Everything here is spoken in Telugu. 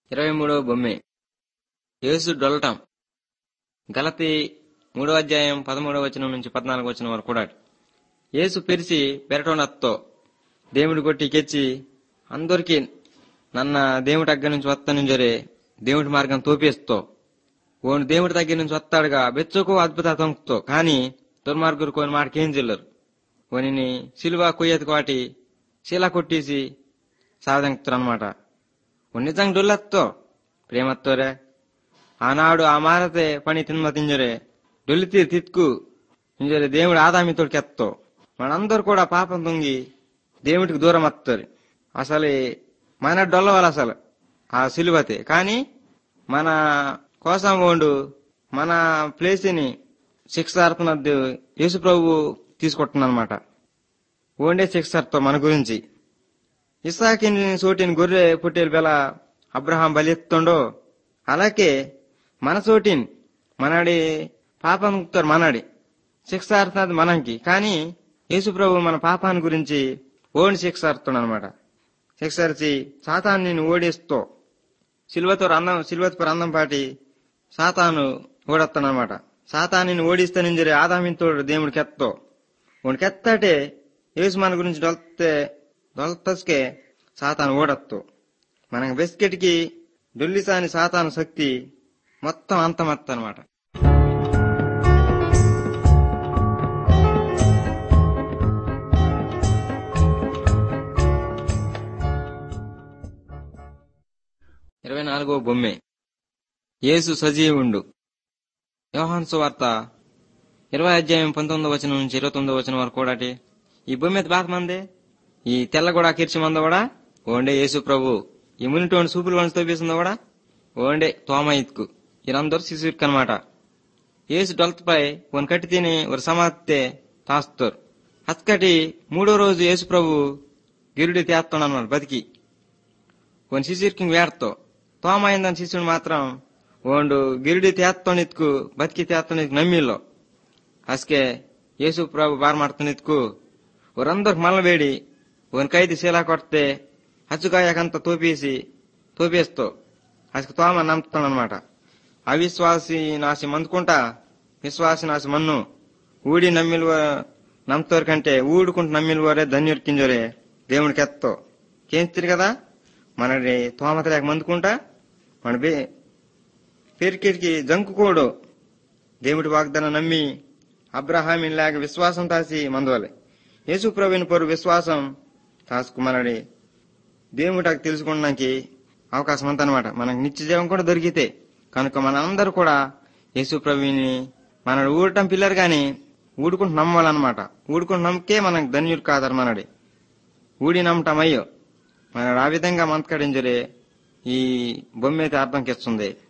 ఇరవై మూడవ బొమ్మె యేసు డొల్లటం గలతి మూడో అధ్యాయం పదమూడవ వచనం నుంచి పద్నాలుగు వచనం వరకు కూడా యేసు పెరిసి పెరటోనత్తో దేవుడి కొట్టి కెచ్చి అందరికి నన్న దేవుడి దగ్గర నుంచి వస్తానుంజరే దేవుడి మార్గం తోపేస్తో ఓను దేవుడి దగ్గర నుంచి వస్తాడుగా బెచ్చుకో అద్భుత తొంకుతో కానీ దుర్మార్గురు కొన్ని మాటకేం చెల్లరు ఓనిని సిలువ కొయ్యతి వాటి శీల కొట్టేసి సాధంకుతారు అనమాట నిజంగా డొల్లత్తో ప్రేమత్తోరే ఆనాడు ఆ మారతే పని తిన్న తింజరే డొల్లితీ తిత్కు ఇంజరే దేవుడు ఆదామితోడికి ఎత్తో మనందరూ కూడా పాపం తొంగి దేవుడికి దూరం వస్తారు అసలు మన డొల్లవాలి అసలు ఆ సిలువతే కానీ మన కోసం వండు మన ప్లేస్ని శిక్ష ఆడుతున్నది యేసు ప్రభు తీసుకుంటున్నమాట ఓండే శిక్షతో మన గురించి ఇసాకిని సోటిని గొర్రె పుట్టేలు బెల అబ్రహాం బలిస్తుండో అలాగే మన సోటిని మనడి పాపం మనడి శిక్ష ఆడుతున్నది మనకి కానీ యేసు ప్రభు మన పాపాన్ని గురించి ఓడి శిక్ష ఆడుతున్నాడు అనమాట శిక్ష అరిచి సాతాన్ని నేను ఓడిస్తూ సిల్వతో అందం సిల్వతో అందం పాటి సాతాను ఓడొస్తానమాట సాతాన్ని ఓడిస్తే నింజరి ఆదామితోడు దేవుడికి ఎత్తో వాడికి ఎత్తాటే యేసు మన గురించి డొల్తే డొల్తస్కే సాతాను ఓడత్తు మనకి బిస్కెట్కి డొల్లిసాని సాతాను శక్తి మొత్తం అంతమత్త అనమాట ఇరవై నాలుగో బొమ్మె యేసు సజీవుండు యోహాన్సు వార్త ఇరవై అధ్యాయం పంతొమ్మిదో వచనం నుంచి ఇరవై తొమ్మిదో వచనం వరకు కూడా ఈ భూమి బాధ మందే ఈ తెల్ల కూడా కిర్చి మంద కూడా ఓండే యేసు ప్రభు ఈ మునిటోని సూపులు వన్స్ తోపేసిందో కూడా ఓండే తోమయిత్కు ఇరందరూ శిశుర్క్ అనమాట యేసు డొల్తపై వన్ కట్టి తిని ఒక సమాత్తే తాస్తారు హత్కటి మూడో రోజు యేసు ప్రభు గిరుడి తేస్తాడన్నమాట బతికి ಒಂದು ಶಿಶಿರ್ಕಿ ವ್ಯಾಡ್ತೋ ತೋಮ ಇಂದನ್ ಶಿಶುನ್ ಮಾತ್ರ ಒಂದು ಗಿರಿಡಿ ತ್ಯಾತ್ತೊಣಿತ್ಕು ಬದುಕಿ ತ್ಯಾತ್ತೊಣಿತ್ಕು ನಮ್ಮಿಲ್ಲೋ ಅಸ್ಕೆ ಯೇಸು ಪ್ರಭು ಬಾರ್ ಮಾಡ್ತಾನಿತ್ಕು ಅವರಂదరికి మల్లవేడి ಒಂದು ಕೈದಿ ಶೀಲ ಕೊಡ್ತೆ ಹಚ್ಚುಗಾಯಕಂತ ತೋಪೀಸಿ తోపేస్తో అసలు తోమ నమ్ముతానమాట అవిశ్వాసి నాసి మందుకుంటా విశ్వాసి నాసి మన్ను ఊడి నమ్మిలువ నమ్ముతారు కంటే ఊడుకుంటూ నమ్మిలువరే ధన్యుడికింజోరే దేవునికి ఎత్తో చేయిస్తారు కదా మన తోమతలేక మందుకుంటా మన బే పేరుకేటికి జంకుకోడు దేవుడి వాగ్దానం నమ్మి అబ్రహామిన్ లేక విశ్వాసం తాసి మందువలే యేసు ప్రవీణ్ పొరు విశ్వాసం తాసుకు మనడి దేవుడికి తెలుసుకోవడానికి అవకాశం అంత అనమాట మనకు నిత్య జీవం కూడా దొరికితే కనుక మనందరూ కూడా యేసు ప్రవీణ్ని మన ఊడటం పిల్లరు గాని ఊడుకుంటూ నమ్మాలన్నమాట ఊడుకుంటూ నమ్మకే మనకు ధన్యుడు కాదరు మనడి ఊడి నమ్మటం అయ్యో మన ఆ విధంగా మంతకడింజరే ఈ బొమ్మ అయితే అర్థంకిస్తుంది